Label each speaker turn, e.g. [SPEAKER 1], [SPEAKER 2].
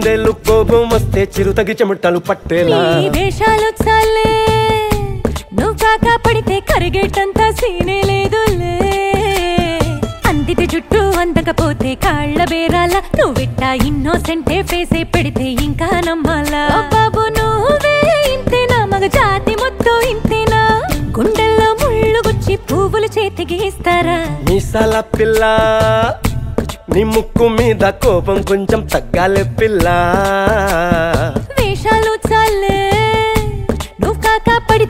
[SPEAKER 1] కుందేలు కోపం వస్తే చిరుతగి చెమటలు పట్టేలా
[SPEAKER 2] నీ వేషాలు చాలే నువ్వు కాక పడితే కరిగేటంత సీనే లేదులే అందితే జుట్టు అందకపోతే కాళ్ళ బేరాల నువ్విట్టా ఇన్నోసెంటే ఫేసే పెడితే ఇంకా నమ్మాలా ఓ బాబు నువ్వే ఇంతేనా మగ జాతి మొత్తం ఇంతేనా గుండెల్లో ముళ్ళు గుచ్చి పువ్వులు చేతికి ఇస్తారా
[SPEAKER 1] మీసాల పిల్ల నీ ముక్కు మీద కోపం కొంచెం తగ్గాలే పిల్ల